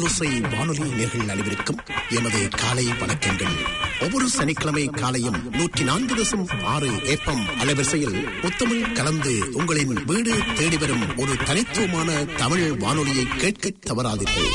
தமிழோசை வானொலி நேர்கள் அனைவருக்கும் எமது காலை வணக்கங்கள் ஒவ்வொரு சனிக்கிழமை காலையும் நூற்றி நான்கு தசம் ஆறு ஏப்பம் அலைவரிசையில் புத்தமிழ் கலந்து உங்களின் வீடு தேடி வரும் ஒரு தனித்துவமான தமிழ் வானொலியை கேட்க தவறாதீர்கள்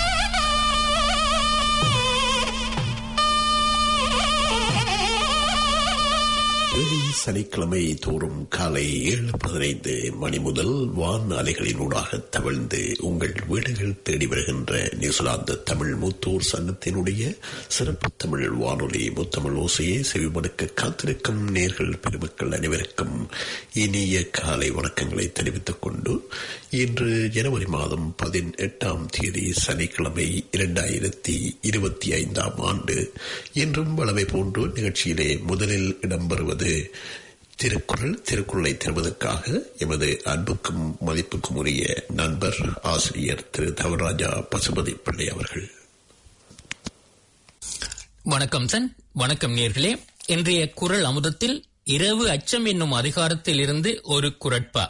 வெள்ளி சனிக்கிழமை தோறும் காலை ஏழு பதினைந்து மணி முதல் வான் அலைகளினூடாக தவழ்ந்து உங்கள் வீடுகள் தேடி வருகின்ற நியூசிலாந்து தமிழ் மூத்தோர் சங்கத்தினுடைய சிறப்பு தமிழ் வானொலி முத்தமிழ் ஓசையை செவிமடுக்க காத்திருக்கும் நேர்கள் பெருமக்கள் அனைவருக்கும் இனிய காலை வணக்கங்களை தெரிவித்துக் கொண்டு இன்று ஜனவரி மாதம் பதினெட்டாம் தேதி சனிக்கிழமை இரண்டாயிரத்தி இருபத்தி ஐந்தாம் ஆண்டு இன்றும் வளமை போன்று நிகழ்ச்சியிலே முதலில் இடம்பெறுவது திருக்குறள் திருக்குறளை தருவதற்காக எமது அன்புக்கும் மதிப்புக்கும் உரிய நண்பர் ஆசிரியர் திரு தவராஜா பசுபதி பிள்ளை அவர்கள் வணக்கம் சன் வணக்கம் நேர்களே இன்றைய குரல் அமுதத்தில் இரவு அச்சம் என்னும் அதிகாரத்தில் இருந்து ஒரு குரட்பா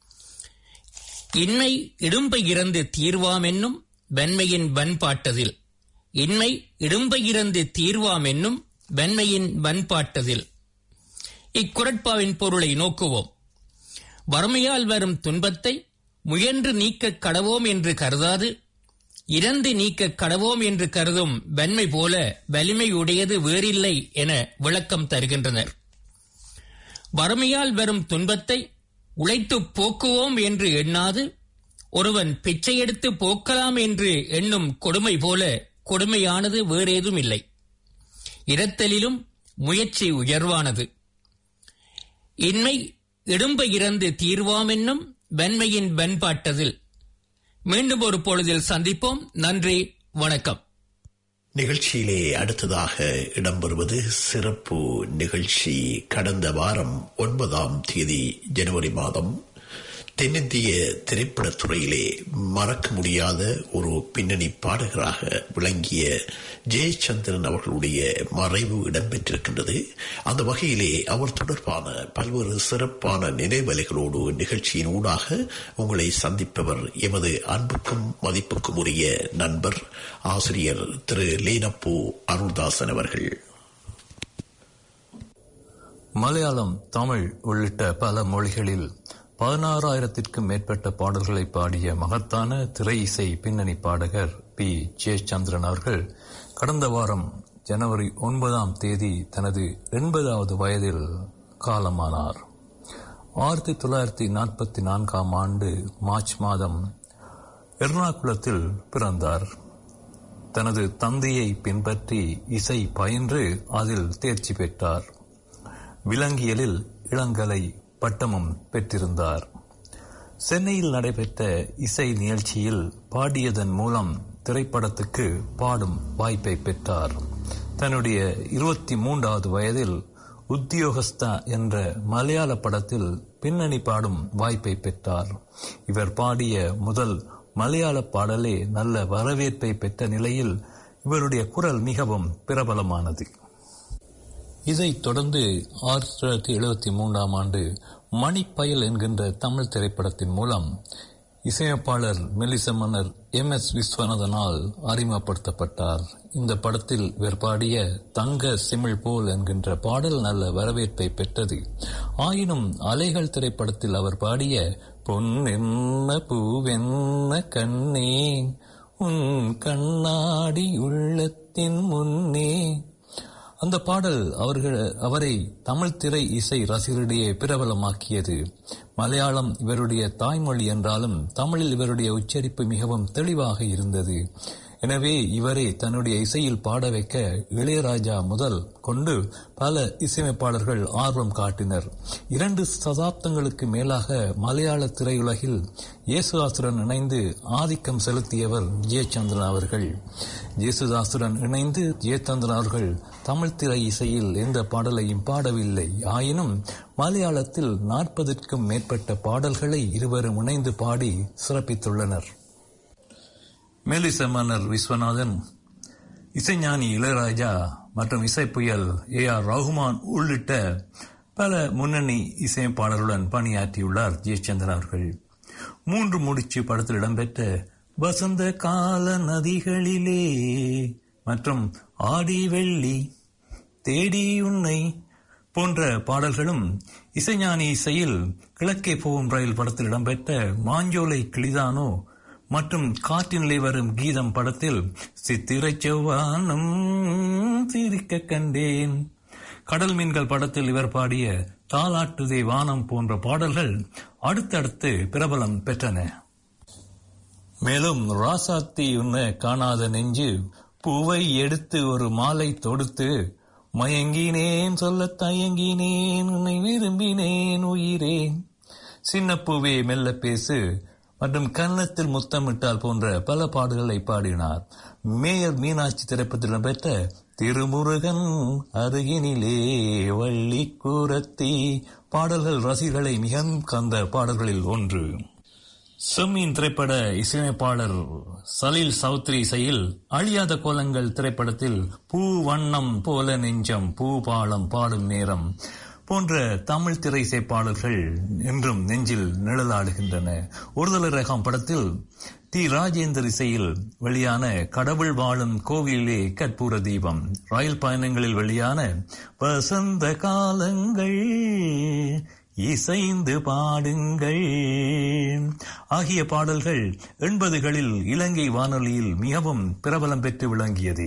இன்மை இடும்பை இறந்து தீர்வாம் என்னும் வெண்மையின் வன்பாட்டதில் இன்மை இடும்பை இறந்து தீர்வாம் என்னும் வெண்மையின் வன்பாட்டதில் இக்குரட்பாவின் பொருளை நோக்குவோம் வறுமையால் வரும் துன்பத்தை முயன்று நீக்க கடவோம் என்று கருதாது இறந்து நீக்க கடவோம் என்று கருதும் வெண்மை போல வலிமையுடையது வேறில்லை என விளக்கம் தருகின்றனர் வறுமையால் வரும் துன்பத்தை உழைத்து போக்குவோம் என்று எண்ணாது ஒருவன் பிச்சை எடுத்து போக்கலாம் என்று எண்ணும் கொடுமை போல கொடுமையானது வேறேதும் இல்லை இரத்தலிலும் முயற்சி உயர்வானது இன்மை இடும்ப இறந்து தீர்வாம் என்னும் வெண்மையின் வெண்பாட்டதில் மீண்டும் ஒரு பொழுதில் சந்திப்போம் நன்றி வணக்கம் நிகழ்ச்சியிலே அடுத்ததாக இடம்பெறுவது சிறப்பு நிகழ்ச்சி கடந்த வாரம் ஒன்பதாம் தேதி ஜனவரி மாதம் தென்னிந்திய திரைப்படத் துறையிலே மறக்க முடியாத ஒரு பின்னணி பாடகராக விளங்கிய ஜெயச்சந்திரன் அவர்களுடைய மறைவு இடம்பெற்றிருக்கின்றது அந்த வகையிலே அவர் தொடர்பான பல்வேறு சிறப்பான நினைவலைகளோடு நிகழ்ச்சியின் ஊடாக உங்களை சந்திப்பவர் எமது அன்புக்கும் மதிப்புக்கும் உரிய நண்பர் ஆசிரியர் திரு லீனப்பூ அருள்தாசன் அவர்கள் மலையாளம் தமிழ் உள்ளிட்ட பல மொழிகளில் பதினாறாயிரத்திற்கும் மேற்பட்ட பாடல்களை பாடிய மகத்தான திரை இசை பின்னணி பாடகர் பி ஜெயச்சந்திரன் அவர்கள் கடந்த வாரம் ஜனவரி ஒன்பதாம் தேதி தனது எண்பதாவது வயதில் காலமானார் ஆயிரத்தி தொள்ளாயிரத்தி நாற்பத்தி நான்காம் ஆண்டு மார்ச் மாதம் எர்ணாகுளத்தில் பிறந்தார் தனது தந்தையை பின்பற்றி இசை பயின்று அதில் தேர்ச்சி பெற்றார் விலங்கியலில் இளங்கலை பட்டமும் பெற்றிருந்தார் சென்னையில் நடைபெற்ற இசை நிகழ்ச்சியில் பாடியதன் மூலம் திரைப்படத்துக்கு பாடும் வாய்ப்பை பெற்றார் தன்னுடைய இருபத்தி மூன்றாவது வயதில் உத்தியோகஸ்தா என்ற மலையாள படத்தில் பின்னணி பாடும் வாய்ப்பை பெற்றார் இவர் பாடிய முதல் மலையாள பாடலே நல்ல வரவேற்பை பெற்ற நிலையில் இவருடைய குரல் மிகவும் பிரபலமானது இதைத் தொடர்ந்து ஆயிரத்தி தொள்ளாயிரத்தி எழுபத்தி மூன்றாம் ஆண்டு மணிப்பயல் என்கின்ற தமிழ் திரைப்படத்தின் மூலம் இசையமைப்பாளர் மெலிச மன்னர் எம் எஸ் விஸ்வநாதனால் அறிமுகப்படுத்தப்பட்டார் இந்த படத்தில் இவர் பாடிய தங்க சிமிழ் போல் என்கின்ற பாடல் நல்ல வரவேற்பை பெற்றது ஆயினும் அலைகள் திரைப்படத்தில் அவர் பாடிய பொன் என்ன பூவென்ன கண்ணே உன் கண்ணாடி உள்ளத்தின் முன்னே அந்த பாடல் அவர்கள் அவரை தமிழ் திரை இசை ரசிகர்களிடையே பிரபலமாக்கியது மலையாளம் இவருடைய தாய்மொழி என்றாலும் தமிழில் இவருடைய உச்சரிப்பு மிகவும் தெளிவாக இருந்தது எனவே இவரை தன்னுடைய இசையில் பாட வைக்க இளையராஜா முதல் கொண்டு பல இசையமைப்பாளர்கள் ஆர்வம் காட்டினர் இரண்டு சதாப்தங்களுக்கு மேலாக மலையாள திரையுலகில் இயேசுதாசுடன் இணைந்து ஆதிக்கம் செலுத்தியவர் ஜெயச்சந்திரன் அவர்கள் இயேசுதாசுடன் இணைந்து ஜெயச்சந்திரன் அவர்கள் தமிழ் திரை இசையில் எந்த பாடலையும் பாடவில்லை ஆயினும் மலையாளத்தில் நாற்பதுக்கும் மேற்பட்ட பாடல்களை இருவரும் இணைந்து பாடி சிறப்பித்துள்ளனர் மேலிச மன்னர் விஸ்வநாதன் இசைஞானி இளையராஜா மற்றும் இசைப்புயல் ஏ ஆர் ரகுமான் உள்ளிட்ட பல முன்னணி இசையமைப்பாளருடன் பணியாற்றியுள்ளார் ஜெயச்சந்திரன் அவர்கள் மூன்று முடிச்சு படத்தில் இடம்பெற்ற வசந்த கால நதிகளிலே மற்றும் ஆடி வெள்ளி தேடி உன்னை போன்ற பாடல்களும் இசைஞானி இசையில் கிழக்கே போகும் ரயில் படத்தில் இடம்பெற்ற மாஞ்சோலை கிளிதானோ மற்றும் காற்றினிலே வரும் கீதம் படத்தில் சித்திரை செவ்வானம் சிரிக்க கண்டேன் கடல் மீன்கள் படத்தில் இவர் பாடிய தாலாட்டுதே வானம் போன்ற பாடல்கள் அடுத்தடுத்து பிரபலம் பெற்றன மேலும் ராசாத்தி உன்ன காணாத நெஞ்சு பூவை எடுத்து ஒரு மாலை தொடுத்து மயங்கினேன் சொல்ல தயங்கினேன் உன்னை விரும்பினேன் உயிரே சின்ன பூவே மெல்ல பேசு மற்றும் கன்னத்தில் முத்தமிட்டால் போன்ற பல பாடல்களை பாடினார் மேயர் மீனாட்சி திரைப்படத்தில் பெற்ற திருமுருகன் அருகினிலே வள்ளி கூரத்தி பாடல்கள் ரசிகர்களை மிக கந்த பாடல்களில் ஒன்று செம்மீன் திரைப்பட இசையமைப்பாளர் சலீல் சௌத்ரி இசையில் அழியாத கோலங்கள் திரைப்படத்தில் பூ வண்ணம் போல நெஞ்சம் பூ பாலம் பாடும் நேரம் போன்ற தமிழ் திரை இசை பாடல்கள் இன்றும் நெஞ்சில் நிழலாடுகின்றன ஒருதலை ரகம் படத்தில் டி ராஜேந்தர் இசையில் வெளியான கடவுள் வாழும் கோவிலே கற்பூர தீபம் ரயில் பயணங்களில் வெளியான வசந்த காலங்கள் இசைந்து பாடுங்கள் ஆகிய பாடல்கள் எண்பதுகளில் இலங்கை வானொலியில் மிகவும் பிரபலம் பெற்று விளங்கியது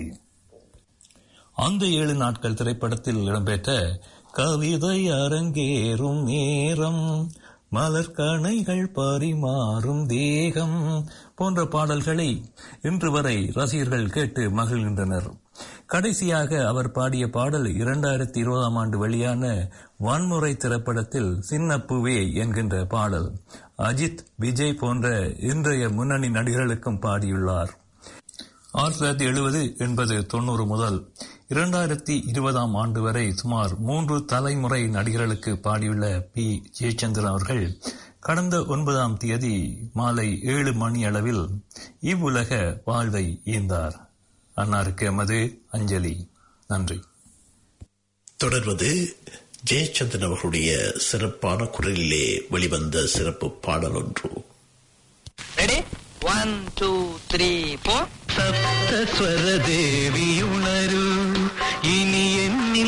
அந்த ஏழு நாட்கள் திரைப்படத்தில் இடம்பெற்ற கவிதை அரங்கேறும் நேரம் மலர்கணைகள் பரிமாறும் தேகம் போன்ற பாடல்களை இன்று வரை ரசிகர்கள் கேட்டு மகிழ்கின்றனர் கடைசியாக அவர் பாடிய பாடல் இரண்டாயிரத்தி இருபதாம் ஆண்டு வெளியான வன்முறை திரைப்படத்தில் சின்னப்புவே என்கின்ற பாடல் அஜித் விஜய் போன்ற இன்றைய முன்னணி நடிகர்களுக்கும் பாடியுள்ளார் ஆயிரத்தி தொள்ளாயிரத்தி எழுபது எண்பது தொண்ணூறு முதல் இரண்டாயிரத்தி இருபதாம் ஆண்டு வரை சுமார் மூன்று தலைமுறை நடிகர்களுக்கு பாடியுள்ள பி ஜெயச்சந்திரன் அவர்கள் கடந்த ஒன்பதாம் தேதி மாலை ஏழு மணி அளவில் இவ்வுலக வாழ்வை ஈந்தார் அன்னாருக்கு எமது அஞ்சலி நன்றி தொடர்வது ஜெயச்சந்திரன் அவர்களுடைய சிறப்பான குரலிலே வெளிவந்த சிறப்பு பாடல் ஒன்று ready one two three four സപ്തസ്വര ദേവിയുണരൂ ഇനി എന്നിൽ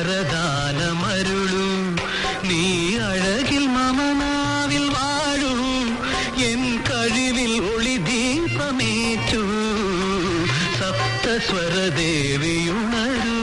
വരദാനമരുളൂ നീ അഴകിൽ മമനാവിൽ വാഴൂ എൻ കഴിവിൽ ഒളി ദീപമേറ്റൂ സപ്തസ്വര ദേവിയുണരൂ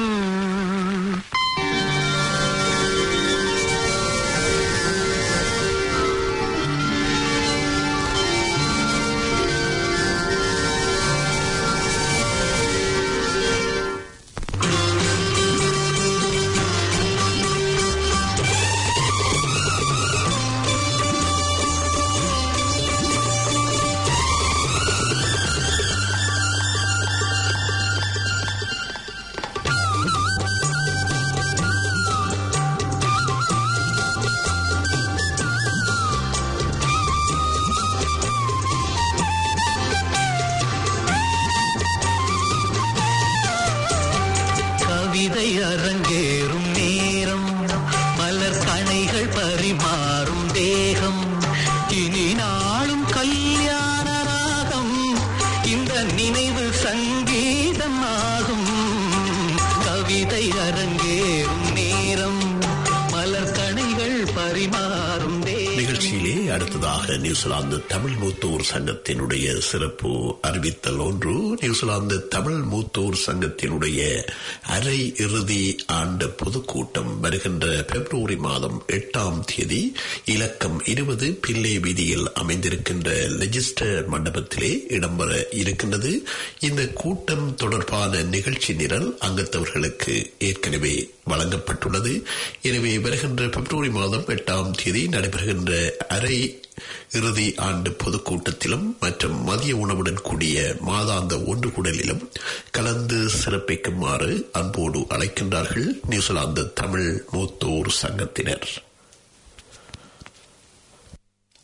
கவிதை அரங்கேறும் நேரம் மலர் கணைகள் பரிமாறும் தேகம் இனி நாளும் கல்யாண ராகம் இந்த நினைவு சங்கீதமாகும் கவிதை அரங்கேறும் நேரம் மலர் கணைகள் பரிமாறும் தேகம் நிகழ்ச்சியிலே அடுத்ததாக நியூசிலாந்து தமிழ் மூத்தோர் சங்கத்தினுடைய சிறப்பு அறிவித்தல் ஒன்று நியூசிலாந்து தமிழ் மூத்தோர் சங்கத்தினுடைய அரை இறுதி ஆண்டு பொதுக்கூட்டம் வருகின்ற பிப்ரவரி மாதம் எட்டாம் தேதி இலக்கம் இருபது பிள்ளை வீதியில் அமைந்திருக்கின்ற லெஜிஸ்டர் மண்டபத்திலே இடம்பெற இருக்கின்றது இந்த கூட்டம் தொடர்பான நிகழ்ச்சி நிரல் அங்கத்தவர்களுக்கு ஏற்கனவே வழங்கப்பட்டுள்ளது எனவே வருகின்ற பிப்ரவரி மாதம் எட்டாம் தேதி நடைபெறுகின்ற அரை இறுதி ஆண்டு பொதுக்கூட்டத்திலும் மற்றும் மதிய உணவுடன் கூடிய மாதாந்த ஒன்று கூடலிலும் கலந்து சிறப்பிக்குமாறு அன்போடு அழைக்கின்றார்கள் நியூசிலாந்து தமிழ் மூத்தோர் சங்கத்தினர்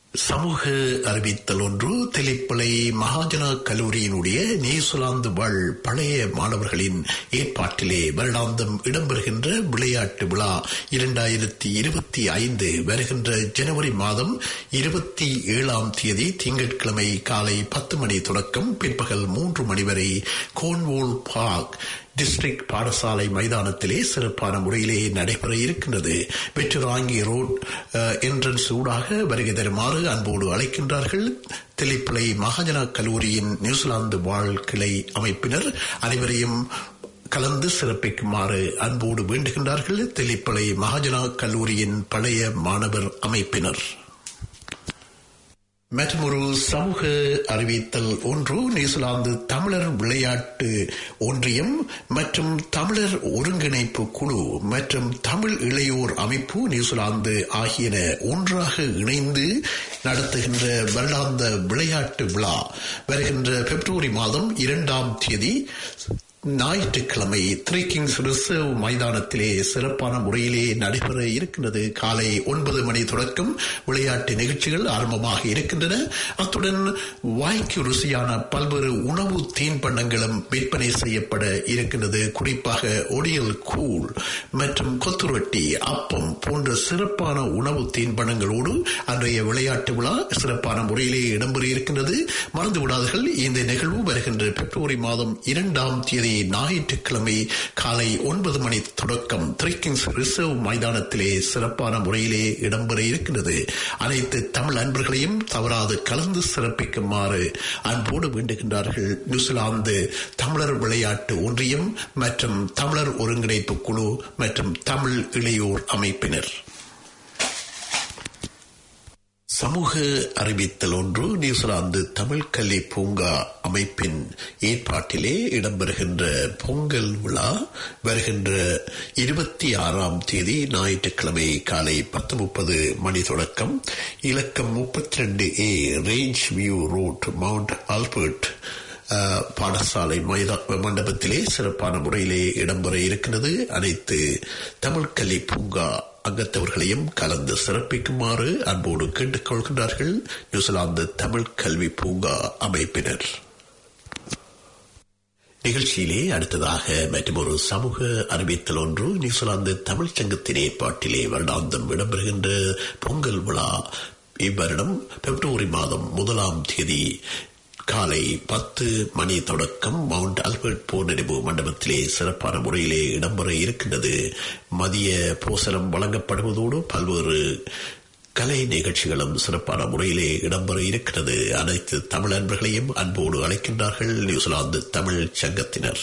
சமூக அறிவித்தல் ஒன்று தெளிப்பளை மகாஜனா கல்லூரியினுடைய நியூசிலாந்து வாழ் பழைய மாணவர்களின் ஏற்பாட்டிலே வருடாந்தம் இடம்பெறுகின்ற விளையாட்டு விழா இரண்டாயிரத்தி இருபத்தி ஐந்து வருகின்ற ஜனவரி மாதம் இருபத்தி ஏழாம் தேதி திங்கட்கிழமை காலை பத்து மணி தொடக்கம் பிற்பகல் மூன்று மணி வரை கோன்வோல் பார்க் டிஸ்ட்ரிக்ட் பாடசாலை மைதானத்திலே சிறப்பான முறையிலே நடைபெற இருக்கின்றது வெற்றுராங்கி ரோட் என்ட்ரன்ஸ் ஊடாக வருகை தருமாறு அன்போடு அழைக்கின்றார்கள் தெளிப்பிளை மகாஜனா கல்லூரியின் நியூசிலாந்து வாழ் கிளை அமைப்பினர் அனைவரையும் கலந்து சிறப்பிக்குமாறு அன்போடு வேண்டுகின்றார்கள் தெளிப்பளை மகாஜனா கல்லூரியின் பழைய மாணவர் அமைப்பினர் மற்றொரு சமூக அறிவித்தல் ஒன்று நியூசிலாந்து தமிழர் விளையாட்டு ஒன்றியம் மற்றும் தமிழர் ஒருங்கிணைப்பு குழு மற்றும் தமிழ் இளையோர் அமைப்பு நியூசிலாந்து ஆகியன ஒன்றாக இணைந்து நடத்துகின்ற வருடாந்த விளையாட்டு விழா வருகின்ற பிப்ரவரி மாதம் இரண்டாம் தேதி ஞாயிற்றுக்கிழமை த்ரீ கிங்ஸ் ரிசர்வ் மைதானத்திலே சிறப்பான முறையிலே நடைபெற இருக்கின்றது காலை ஒன்பது மணி தொடக்கம் விளையாட்டு நிகழ்ச்சிகள் ஆரம்பமாக இருக்கின்றன அத்துடன் வாய்க்கு ருசியான பல்வேறு உணவு தீன்பண்டங்களும் விற்பனை செய்யப்பட இருக்கின்றது குறிப்பாக ஒடியல் கூழ் மற்றும் கொத்துரொட்டி அப்பம் போன்ற சிறப்பான உணவு தீன்பண்டங்களோடு அன்றைய விளையாட்டு விழா சிறப்பான முறையிலே இடம்பெற இருக்கின்றது மறந்து விடாதீர்கள் இந்த நிகழ்வு வருகின்ற பிப்ரவரி மாதம் இரண்டாம் தேதி ஞாயிற்றுக்கிழமை காலை ஒன்பது மணி தொடக்கம் த்ரீக்கிங்ஸ் ரிசர்வ் மைதானத்திலே சிறப்பான முறையிலே இடம்பெற இருக்கின்றது அனைத்து தமிழ் அன்பர்களையும் தவறாது கலந்து சிறப்பிக்குமாறு அன்போடு வேண்டுகின்றார்கள் நியூசிலாந்து தமிழர் விளையாட்டு ஒன்றியம் மற்றும் தமிழர் ஒருங்கிணைப்பு குழு மற்றும் தமிழ் இளையோர் அமைப்பினர் சமூக அறிவித்தல் ஒன்று நியூசிலாந்து தமிழ் கல்வி பூங்கா அமைப்பின் ஏற்பாட்டிலே இடம்பெறுகின்ற பொங்கல் விழா வருகின்ற இருபத்தி ஆறாம் தேதி ஞாயிற்றுக்கிழமை காலை பத்து முப்பது மணி தொடக்கம் இலக்கம் முப்பத்தி ரெண்டு A range view road mount Albert பாடசாலை மைதா மண்டபத்திலே சிறப்பான முறையிலே இடம்பெற இருக்கிறது அனைத்து தமிழ் கல்வி பூங்கா அங்கத்தவர்களையும் கலந்து சிறப்பிக்குமாறு அன்போடு கேட்டுக்கொள்கின்றார்கள் நியூசிலாந்து தமிழ் கல்வி பூங்கா அமைப்பினர் நிகழ்ச்சியிலே அடுத்ததாக மற்றொரு சமூக அறிவித்தல் ஒன்று நியூசிலாந்து தமிழ் சங்கத்தின் ஏற்பாட்டிலே வருடாந்தம் இடம்பெறுகின்ற பொங்கல் விழா இவ்வருடம் பிப்ரவரி மாதம் முதலாம் தேதி காலை பத்து மணி தொடக்கம் மவுண்ட் ஆல்பர்ட் போர் நினைவு மண்டபத்திலே சிறப்பான முறையிலே இடம்பெற இருக்கின்றது மதிய போசனம் வழங்கப்படுவதோடு பல்வேறு கலை நிகழ்ச்சிகளும் சிறப்பான முறையிலே இடம்பெற இருக்கிறது அனைத்து தமிழ் அன்பர்களையும் அன்போடு அழைக்கின்றார்கள் நியூசிலாந்து தமிழ் சங்கத்தினர்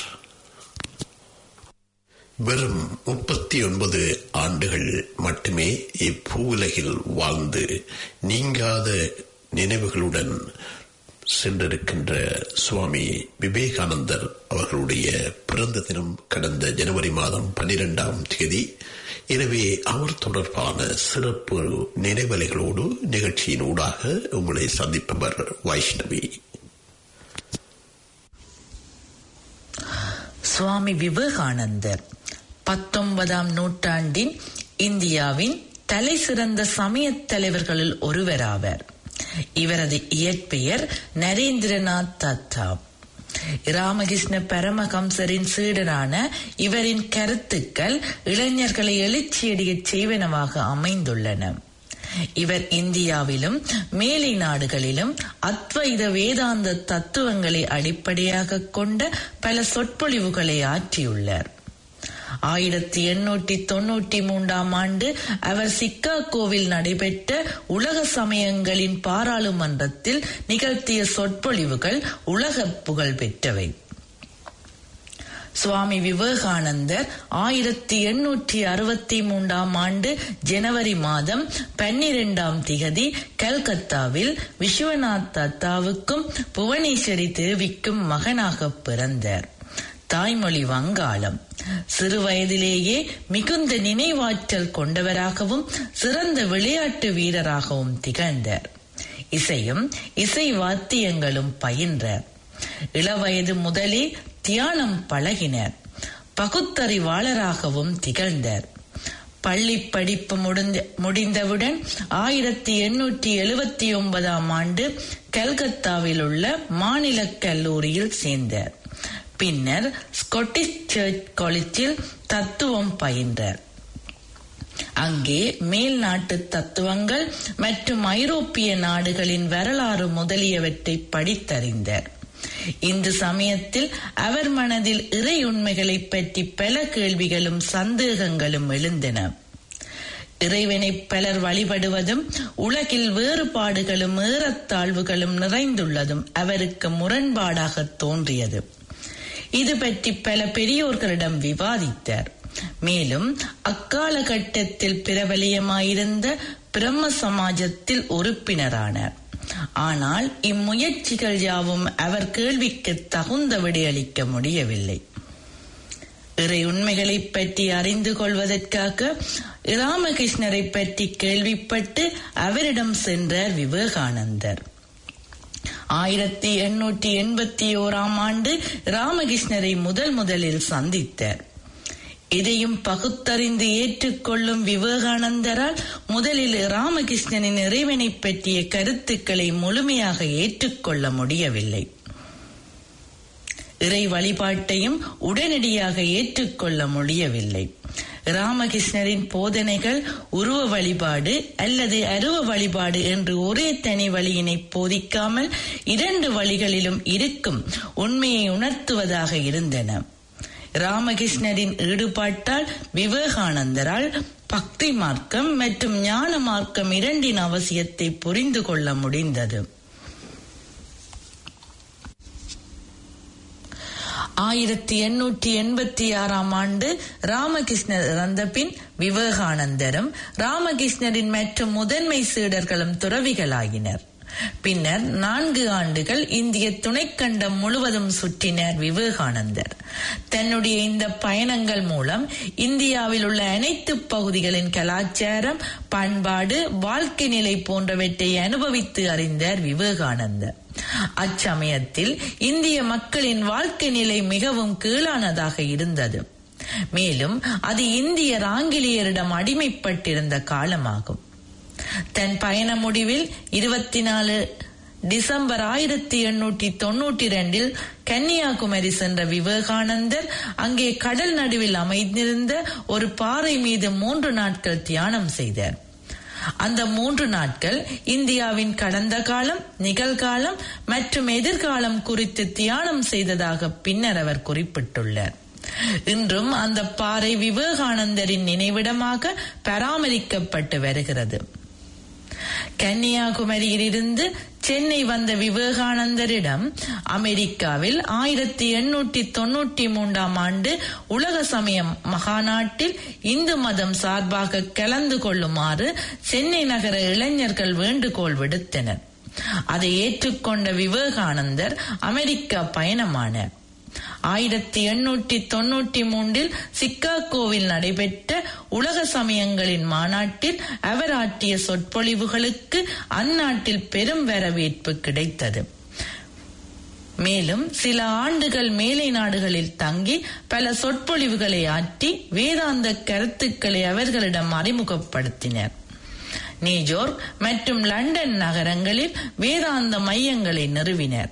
வெறும் முப்பத்தி ஒன்பது ஆண்டுகள் மட்டுமே இப்பூவுலகில் வாழ்ந்து நீங்காத நினைவுகளுடன் சென்றிருக்கின்ற சுவாமி விவேகானந்தர் அவர்களுடைய பிறந்த தினம் கடந்த ஜனவரி மாதம் பனிரெண்டாம் தேதி எனவே அவர் தொடர்பான சிறப்பு நினைவலைகளோடு நிகழ்ச்சியின் ஊடாக உங்களை சந்திப்பவர் வைஷ்ணவி சுவாமி விவேகானந்தர் பத்தொன்பதாம் நூற்றாண்டின் இந்தியாவின் தலை சிறந்த சமயத் தலைவர்களில் ஒருவராவர் இவரது இயற்பெயர் நரேந்திரநாத் தத்தா ராமகிருஷ்ண பரமஹம்சரின் சீடனான இவரின் கருத்துக்கள் இளைஞர்களை எழுச்சியடையச் செய்வனவாக அமைந்துள்ளன இவர் இந்தியாவிலும் மேலை நாடுகளிலும் அத்வைத வேதாந்த தத்துவங்களை அடிப்படையாக கொண்ட பல சொற்பொழிவுகளை ஆற்றியுள்ளார் ஆயிரத்தி எண்ணூற்றி தொன்னூற்றி மூன்றாம் ஆண்டு அவர் சிக்காகோவில் நடைபெற்ற உலக சமயங்களின் பாராளுமன்றத்தில் நிகழ்த்திய சொற்பொழிவுகள் உலக புகழ் பெற்றவை சுவாமி விவேகானந்தர் ஆயிரத்தி எண்ணூற்றி அறுபத்தி மூன்றாம் ஆண்டு ஜனவரி மாதம் பன்னிரெண்டாம் திகதி கல்கத்தாவில் விஸ்வநாத் தத்தாவுக்கும் புவனேஸ்வரி தேவிக்கும் மகனாக பிறந்தார் தாய்மொழி வங்காளம் சிறு வயதிலேயே மிகுந்த நினைவாற்றல் கொண்டவராகவும் சிறந்த விளையாட்டு வீரராகவும் திகழ்ந்தார் இசையும் இசை வாத்தியங்களும் பயின்றார் இளவயது முதலே தியானம் பழகினர் பகுத்தறிவாளராகவும் திகழ்ந்தார் பள்ளி படிப்பு முடிந்த முடிந்தவுடன் ஆயிரத்தி எண்ணூற்றி எழுபத்தி ஒன்பதாம் ஆண்டு கல்கத்தாவில் உள்ள மாநில கல்லூரியில் சேர்ந்தார் பின்னர் ஸ்காட்டிஷ் சர்ச் காலேஜில் தத்துவம் பயின்றார் அங்கே மேல் நாட்டு தத்துவங்கள் மற்றும் ஐரோப்பிய நாடுகளின் வரலாறு முதலியவற்றை படித்தறிந்தார் இந்த சமயத்தில் அவர் மனதில் இறை உண்மைகளை பற்றி பல கேள்விகளும் சந்தேகங்களும் எழுந்தன இறைவனை பலர் வழிபடுவதும் உலகில் வேறுபாடுகளும் ஏறத்தாழ்வுகளும் நிறைந்துள்ளதும் அவருக்கு முரண்பாடாக தோன்றியது இது பற்றி பல பெரியோர்களிடம் விவாதித்தார் மேலும் அக்கால கட்டத்தில் பிரபலியமாயிருந்த பிரம்ம சமாஜத்தில் உறுப்பினரானார் ஆனால் இம்முயற்சிகள் யாவும் அவர் கேள்விக்கு தகுந்த விடையளிக்க முடியவில்லை இறை உண்மைகளை பற்றி அறிந்து கொள்வதற்காக ராமகிருஷ்ணரை பற்றி கேள்விப்பட்டு அவரிடம் சென்றார் விவேகானந்தர் ஆயிரத்தி எண்ணூற்றி எண்பத்தி ஓராம் ஆண்டு ராமகிருஷ்ணரை முதல் முதலில் சந்தித்தார் இதையும் பகுத்தறிந்து ஏற்றுக்கொள்ளும் விவேகானந்தரால் முதலில் ராமகிருஷ்ணனின் இறைவனை பற்றிய கருத்துக்களை முழுமையாக ஏற்றுக்கொள்ள முடியவில்லை இறை வழிபாட்டையும் உடனடியாக ஏற்றுக்கொள்ள முடியவில்லை ராமகிருஷ்ணரின் போதனைகள் உருவ வழிபாடு அல்லது அருவ வழிபாடு என்று ஒரே தனி வழியினை போதிக்காமல் இரண்டு வழிகளிலும் இருக்கும் உண்மையை உணர்த்துவதாக இருந்தன ராமகிருஷ்ணரின் ஈடுபாட்டால் விவேகானந்தரால் பக்தி மார்க்கம் மற்றும் ஞான மார்க்கம் இரண்டின் அவசியத்தை புரிந்து கொள்ள முடிந்தது ஆயிரத்தி எண்ணூற்றி எண்பத்தி ஆறாம் ஆண்டு ராமகிருஷ்ணர் இறந்த பின் விவேகானந்தரும் ராமகிருஷ்ணரின் மற்ற முதன்மை சீடர்களும் துறவிகளாகினர் பின்னர் நான்கு ஆண்டுகள் இந்திய துணைக்கண்டம் முழுவதும் சுற்றினார் விவேகானந்தர் தன்னுடைய இந்த பயணங்கள் மூலம் இந்தியாவில் உள்ள அனைத்து பகுதிகளின் கலாச்சாரம் பண்பாடு வாழ்க்கை நிலை போன்றவற்றை அனுபவித்து அறிந்தார் விவேகானந்தர் அச்சமயத்தில் இந்திய மக்களின் வாழ்க்கை நிலை மிகவும் கீழானதாக இருந்தது மேலும் அது இந்தியர் ஆங்கிலேயரிடம் அடிமைப்பட்டிருந்த காலமாகும் தன் பயண முடிவில் இருபத்தி நாலு டிசம்பர் ஆயிரத்தி எண்ணூற்றி தொன்னூற்றி இரண்டில் கன்னியாகுமரி சென்ற விவேகானந்தர் அங்கே கடல் நடுவில் அமைந்திருந்த ஒரு பாறை மீது மூன்று நாட்கள் தியானம் செய்தார் அந்த மூன்று நாட்கள் இந்தியாவின் கடந்த காலம் நிகழ்காலம் மற்றும் எதிர்காலம் குறித்து தியானம் செய்ததாக பின்னர் அவர் குறிப்பிட்டுள்ளார் இன்றும் அந்த பாறை விவேகானந்தரின் நினைவிடமாக பராமரிக்கப்பட்டு வருகிறது கன்னியாகுமரியிலிருந்து சென்னை வந்த விவேகானந்தரிடம் அமெரிக்காவில் ஆயிரத்தி எண்ணூற்றி தொன்னூற்றி மூன்றாம் ஆண்டு உலக சமய மகாநாட்டில் இந்து மதம் சார்பாக கலந்து கொள்ளுமாறு சென்னை நகர இளைஞர்கள் வேண்டுகோள் விடுத்தனர் அதை ஏற்றுக்கொண்ட விவேகானந்தர் அமெரிக்கா பயணமானார் ஆயிரத்தி எண்ணூற்றி தொன்னூற்றி மூன்றில் சிக்காகோவில் நடைபெற்ற உலக சமயங்களின் மாநாட்டில் அவர் ஆற்றிய சொற்பொழிவுகளுக்கு அந்நாட்டில் பெரும் வரவேற்பு கிடைத்தது மேலும் சில ஆண்டுகள் மேலை நாடுகளில் தங்கி பல சொற்பொழிவுகளை ஆற்றி வேதாந்த கருத்துக்களை அவர்களிடம் அறிமுகப்படுத்தினர் நியூயோர்க் மற்றும் லண்டன் நகரங்களில் வேதாந்த மையங்களை நிறுவினர்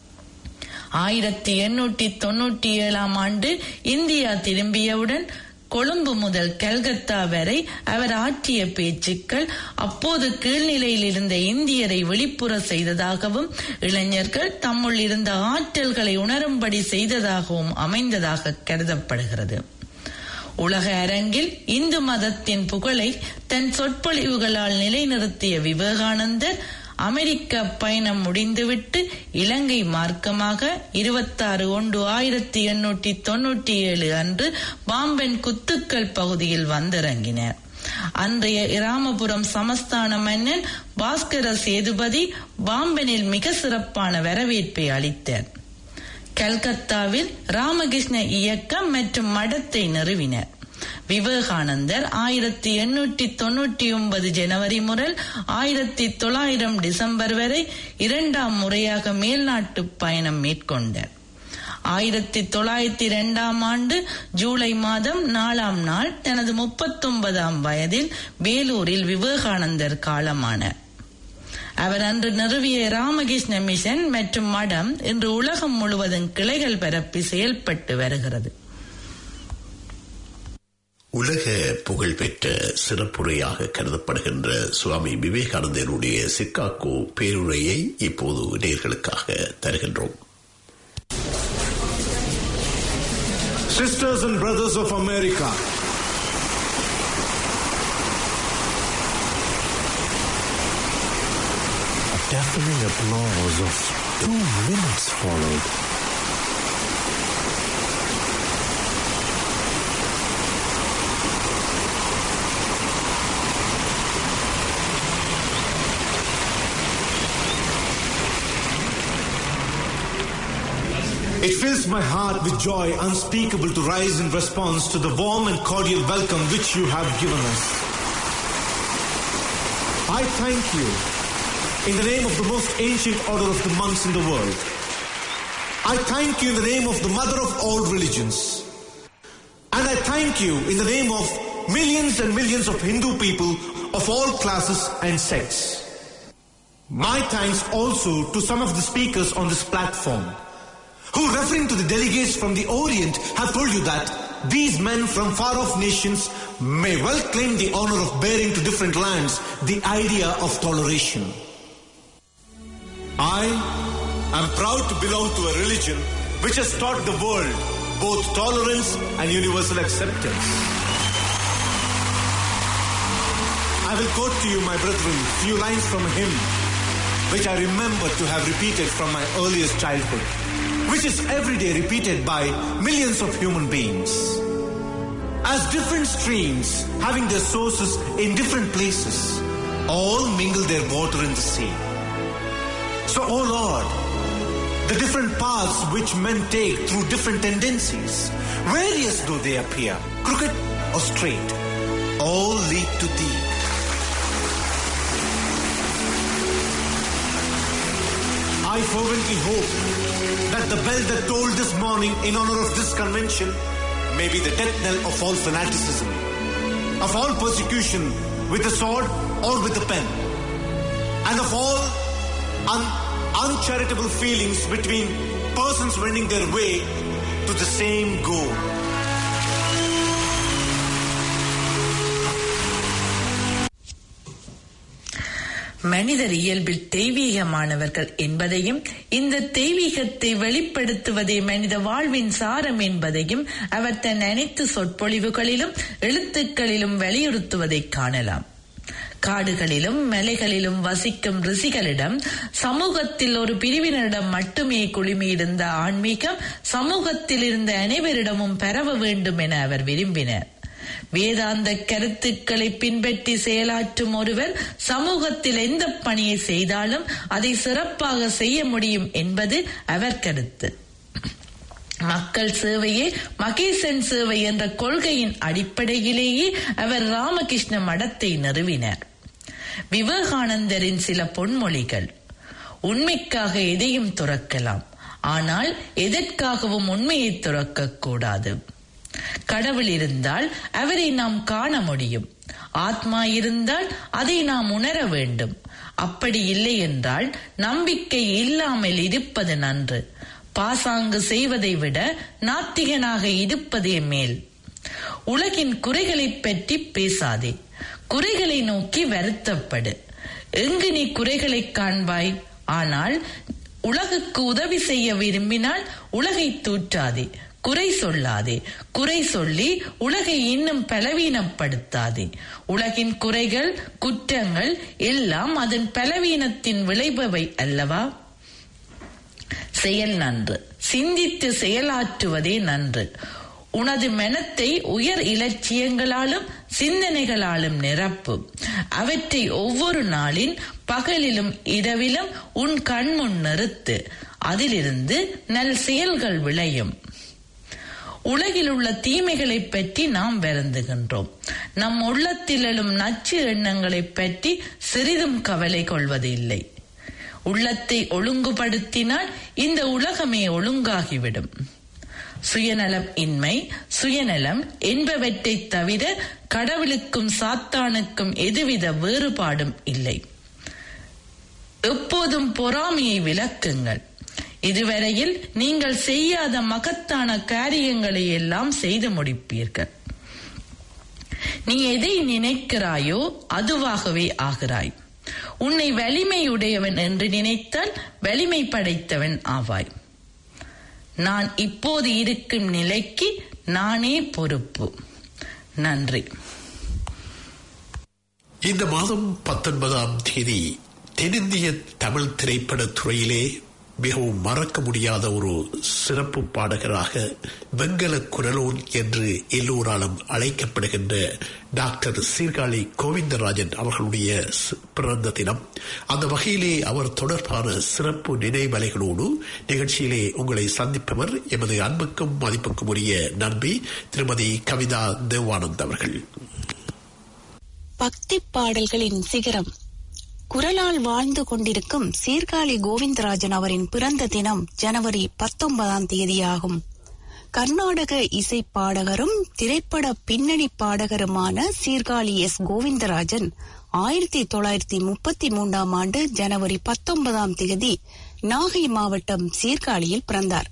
ஆயிரத்தி எண்ணூற்றி தொன்னூற்றி ஏழாம் ஆண்டு இந்தியா திரும்பியவுடன் கொழும்பு முதல் கல்கத்தா வரை அவர் ஆற்றிய பேச்சுக்கள் அப்போது கீழ்நிலையில் இருந்த இந்தியரை வெளிப்புற செய்ததாகவும் இளைஞர்கள் தம்முள் இருந்த ஆற்றல்களை உணரும்படி செய்ததாகவும் அமைந்ததாக கருதப்படுகிறது உலக அரங்கில் இந்து மதத்தின் புகழை தன் சொற்பொழிவுகளால் நிலைநிறுத்திய விவேகானந்தர் அமெரிக்க பயணம் முடிந்துவிட்டு இலங்கை மார்க்கமாக இருபத்தாறு ஒன்று ஆயிரத்தி எண்ணூற்றி தொன்னூற்றி ஏழு அன்று பாம்பன் குத்துக்கல் பகுதியில் வந்திறங்கினார் அன்றைய இராமபுரம் சமஸ்தான மன்னன் பாஸ்கர சேதுபதி பாம்பனில் மிக சிறப்பான வரவேற்பை அளித்தார் கல்கத்தாவில் ராமகிருஷ்ண இயக்கம் மற்றும் மடத்தை நிறுவினர் விவேகானந்தர் ஆயிரத்தி எண்ணூற்றி தொன்னூற்றி ஒன்பது ஜனவரி முதல் ஆயிரத்தி தொள்ளாயிரம் டிசம்பர் வரை இரண்டாம் முறையாக மேல்நாட்டு பயணம் மேற்கொண்டார் ஆயிரத்தி தொள்ளாயிரத்தி இரண்டாம் ஆண்டு ஜூலை மாதம் நாலாம் நாள் தனது முப்பத்தொன்பதாம் வயதில் வேலூரில் விவேகானந்தர் காலமானார் அவர் அன்று நிறுவிய ராமகிருஷ்ண மிஷன் மற்றும் மடம் இன்று உலகம் முழுவதும் கிளைகள் பரப்பி செயல்பட்டு வருகிறது உலக புகழ்பெற்ற சிறப்புரையாக கருதப்படுகின்ற சுவாமி விவேகானந்தருடைய சிக்காகோ பேருரையை இப்போது நேர்களுக்காக தருகின்றோம் Sisters and brothers of America, A deafening applause of two minutes followed. it fills my heart with joy unspeakable to rise in response to the warm and cordial welcome which you have given us. I thank you in the name of the most ancient order of the monks in the world. I thank you in the name of the mother of all religions. And I thank you in the name of millions and millions of Hindu people of all classes and sects. My thanks also to some of the speakers on this platform who, referring to the delegates from the Orient, have told you that these men from far off nations may well claim the honor of bearing to different lands the idea of toleration. I am proud to belong to a religion which has taught the world both tolerance and universal acceptance. I will quote to you, my brethren, few lines from a hymn which I remember to have repeated from my earliest childhood, which is every day repeated by millions of human beings. As different streams having their sources in different places, all mingle their water in the sea. So, O Lord, the different paths which men take through different tendencies, various though they appear, crooked or straight, all lead to thee. I fervently hope that the bell that tolled this morning in honor of this convention may be the death knell of all fanaticism, of all persecution with the sword or with the pen, and of all un- uncharitable feelings between persons wending their way to the same goal. மனிதர் இயல்பில் தெய்வீகமானவர்கள் என்பதையும் இந்த தெய்வீகத்தை வெளிப்படுத்துவதே மனித வாழ்வின் சாரம் என்பதையும் அவர் தன் அனைத்து சொற்பொழிவுகளிலும் எழுத்துக்களிலும் வலியுறுத்துவதை காணலாம் காடுகளிலும் மலைகளிலும் வசிக்கும் ரிஷிகளிடம் சமூகத்தில் ஒரு பிரிவினரிடம் மட்டுமே குழுமியிருந்த ஆன்மீகம் சமூகத்தில் இருந்த அனைவரிடமும் பரவ வேண்டும் என அவர் விரும்பினார் வேதாந்த கருத்துக்களை பின்பற்றி செயலாற்றும் ஒருவர் சமூகத்தில் எந்த பணியை செய்தாலும் அதை சிறப்பாக செய்ய முடியும் என்பது அவர் கருத்து மக்கள் சேவையே மகேசன் சேவை என்ற கொள்கையின் அடிப்படையிலேயே அவர் ராமகிருஷ்ண மடத்தை நிறுவினார் விவேகானந்தரின் சில பொன்மொழிகள் உண்மைக்காக எதையும் துறக்கலாம் ஆனால் எதற்காகவும் உண்மையை துறக்க கூடாது கடவுள் இருந்தால் அவரை நாம் காண முடியும் ஆத்மா இருந்தால் அதை நாம் உணர வேண்டும் அப்படி இல்லை என்றால் நம்பிக்கை இல்லாமல் இருப்பது நன்று பாசாங்கு செய்வதை விட நாத்திகனாக இருப்பதே மேல் உலகின் குறைகளை பற்றி பேசாதே குறைகளை நோக்கி வருத்தப்படு எங்கு நீ குறைகளை காண்பாய் ஆனால் உலகுக்கு உதவி செய்ய விரும்பினால் உலகை தூற்றாதே குறை சொல்லாதே குறை சொல்லி உலகை இன்னும் பலவீனப்படுத்தாதே உலகின் குறைகள் குற்றங்கள் எல்லாம் அதன் பலவீனத்தின் விளைபவை அல்லவா செயல் நன்று சிந்தித்து செயலாற்றுவதே நன்று உனது மனத்தை உயர் இலட்சியங்களாலும் சிந்தனைகளாலும் நிரப்பு அவற்றை ஒவ்வொரு நாளின் பகலிலும் இரவிலும் உன் கண்முன் நிறுத்து அதிலிருந்து நல் செயல்கள் விளையும் உலகில் உள்ள தீமைகளை பற்றி நாம் வருந்துகின்றோம் நம் உள்ளத்தில் எழும் நச்சு எண்ணங்களை பற்றி சிறிதும் கவலை கொள்வது இல்லை உள்ளத்தை ஒழுங்குபடுத்தினால் இந்த உலகமே ஒழுங்காகிவிடும் சுயநலம் இன்மை சுயநலம் என்பவற்றை தவிர கடவுளுக்கும் சாத்தானுக்கும் எதுவித வேறுபாடும் இல்லை எப்போதும் பொறாமையை விளக்குங்கள் இதுவரையில் நீங்கள் செய்யாத மகத்தான காரியங்களை எல்லாம் செய்து முடிப்பீர்கள் நீ எதை நினைக்கிறாயோ அதுவாகவே ஆகிறாய் உன்னை வலிமையுடையவன் என்று நினைத்தால் வலிமை படைத்தவன் ஆவாய் நான் இப்போது இருக்கும் நிலைக்கு நானே பொறுப்பு நன்றி இந்த மாதம் பத்தொன்பதாம் தேதி தென்னிந்திய தமிழ் திரைப்படத் துறையிலே மிகவும் மறக்க முடியாத ஒரு சிறப்பு பாடகராக வெங்கல குரலோன் என்று எல்லோராலும் அழைக்கப்படுகின்ற டாக்டர் சீர்காழி கோவிந்தராஜன் அவர்களுடைய சி- பிறந்த தினம் அந்த வகையிலே அவர் தொடர்பான சிறப்பு நினைவலைகளோடு நிகழ்ச்சியிலே உங்களை சந்திப்பவர் எமது அன்புக்கும் மதிப்புக்கும் உரிய நண்பி திருமதி கவிதா தேவானந்த் அவர்கள் பக்தி பாடல்களின் சிகரம் குரலால் வாழ்ந்து கொண்டிருக்கும் சீர்காழி கோவிந்தராஜன் அவரின் பிறந்த தினம் ஜனவரி பத்தொன்பதாம் தேதியாகும் கர்நாடக இசை பாடகரும் திரைப்பட பின்னணி பாடகருமான சீர்காழி எஸ் கோவிந்தராஜன் ஆயிரத்தி தொள்ளாயிரத்தி முப்பத்தி மூன்றாம் ஆண்டு ஜனவரி பத்தொன்பதாம் தேதி நாகை மாவட்டம் சீர்காழியில் பிறந்தார்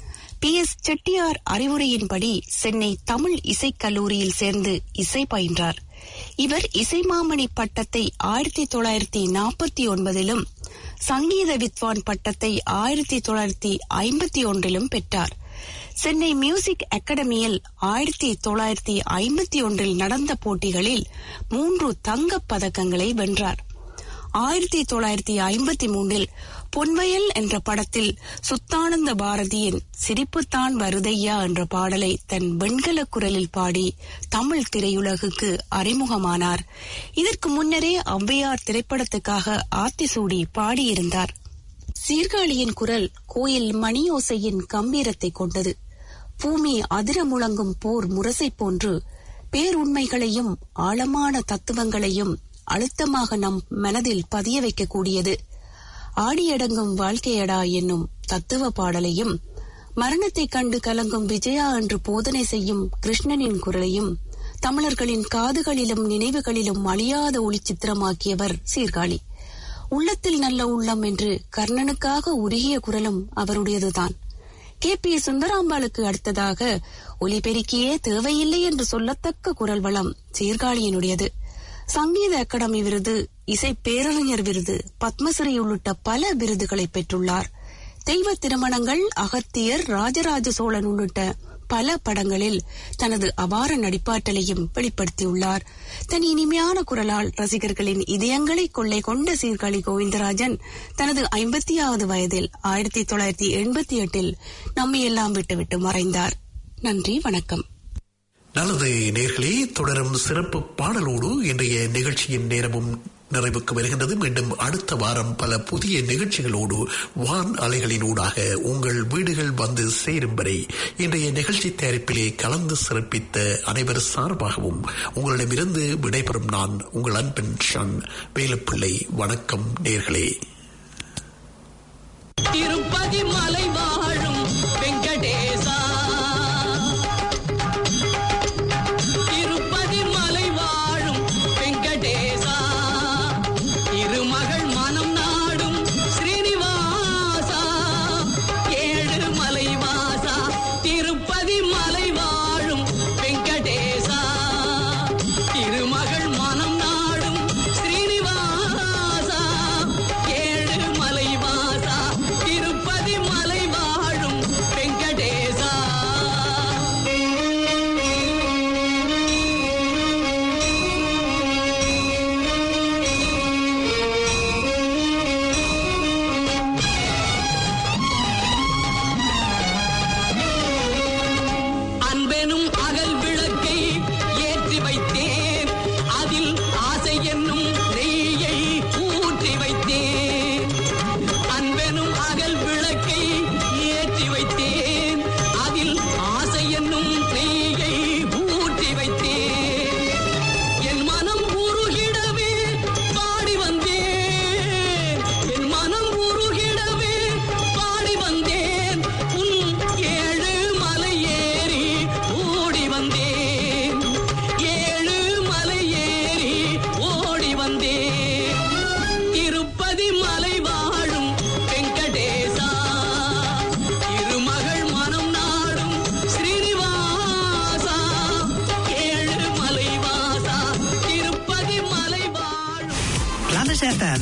பி எஸ் செட்டியார் அறிவுரையின்படி சென்னை தமிழ் இசைக் கல்லூரியில் சேர்ந்து இசை பயின்றார் இவர் இசைமாமணி பட்டத்தை ஆயிரத்தி தொள்ளாயிரத்தி நாற்பத்தி ஒன்பதிலும் சங்கீத வித்வான் பட்டத்தை ஆயிரத்தி தொள்ளாயிரத்தி ஐம்பத்தி ஒன்றிலும் பெற்றார் சென்னை மியூசிக் அகாடமியில் ஆயிரத்தி தொள்ளாயிரத்தி ஐம்பத்தி ஒன்றில் நடந்த போட்டிகளில் மூன்று தங்கப் பதக்கங்களை வென்றார் ஆயிரத்தி தொள்ளாயிரத்தி ஐம்பத்தி மூன்றில் பொன்வயல் என்ற படத்தில் சுத்தானந்த பாரதியின் சிரிப்புத்தான் வருதையா என்ற பாடலை தன் வெண்கல குரலில் பாடி தமிழ் திரையுலகுக்கு அறிமுகமானார் இதற்கு முன்னரே ஔவையார் திரைப்படத்துக்காக ஆத்திசூடி பாடியிருந்தார் சீர்காழியின் குரல் கோயில் மணியோசையின் கம்பீரத்தை கொண்டது பூமி அதிர முழங்கும் போர் முரசை போன்று பேருண்மைகளையும் ஆழமான தத்துவங்களையும் அழுத்தமாக நம் மனதில் பதிய வைக்கக்கூடியது ஆடியடங்கும் வாழ்க்கையடா என்னும் தத்துவ பாடலையும் மரணத்தைக் கண்டு கலங்கும் விஜயா என்று போதனை செய்யும் கிருஷ்ணனின் குரலையும் தமிழர்களின் காதுகளிலும் நினைவுகளிலும் அழியாத ஒளிச்சித்திரமாக்கியவர் சீர்காழி உள்ளத்தில் நல்ல உள்ளம் என்று கர்ணனுக்காக உருகிய குரலும் அவருடையதுதான் கே பி சுந்தராம்பாளுக்கு அடுத்ததாக ஒலிபெருக்கியே தேவையில்லை என்று சொல்லத்தக்க குரல் வளம் சீர்காழியினுடையது சங்கீத அகாடமி விருது இசை பேரறிஞர் விருது பத்மஸ்ரீ உள்ளிட்ட பல விருதுகளை பெற்றுள்ளார் தெய்வ திருமணங்கள் அகத்தியர் ராஜராஜ சோழன் உள்ளிட்ட பல படங்களில் தனது அபார நடிப்பாற்றலையும் வெளிப்படுத்தியுள்ளார் தன் இனிமையான குரலால் ரசிகர்களின் இதயங்களை கொள்ளை கொண்ட சீர்காழி கோவிந்தராஜன் தனது ஐம்பத்தியாவது வயதில் ஆயிரத்தி தொள்ளாயிரத்தி எண்பத்தி எட்டில் நம்மையெல்லாம் விட்டுவிட்டு மறைந்தார் நன்றி வணக்கம் நல்லது நேர்களே தொடரும் சிறப்பு பாடலோடு இன்றைய நிகழ்ச்சியின் நேரமும் நிறைவுக்கு வருகின்றது மீண்டும் அடுத்த வாரம் பல புதிய நிகழ்ச்சிகளோடு வான் அலைகளினூடாக உங்கள் வீடுகள் வந்து சேரும் வரை இன்றைய நிகழ்ச்சி தயாரிப்பிலே கலந்து சிறப்பித்த அனைவர் சார்பாகவும் உங்களிடமிருந்து விடைபெறும் நான் உங்கள் அன்பின் ஷன் வேலுப்பிள்ளை வணக்கம் நேர்களே திருப்பதி மலை வாழும் வெங்கடேசா திருப்பதி மலை வாழும் வெங்கடேசா திருமகள் மனம் நாடும் ஸ்ரீனிவாசா ஏழு மலை வாசா திருப்பதி மலை வாழும் வெங்கடேசா திருமகள் மனம் நாடும் ஸ்ரீனிவாசா ஏழு மலை வாசா திருப்பதி மலை வாழும் Understand that?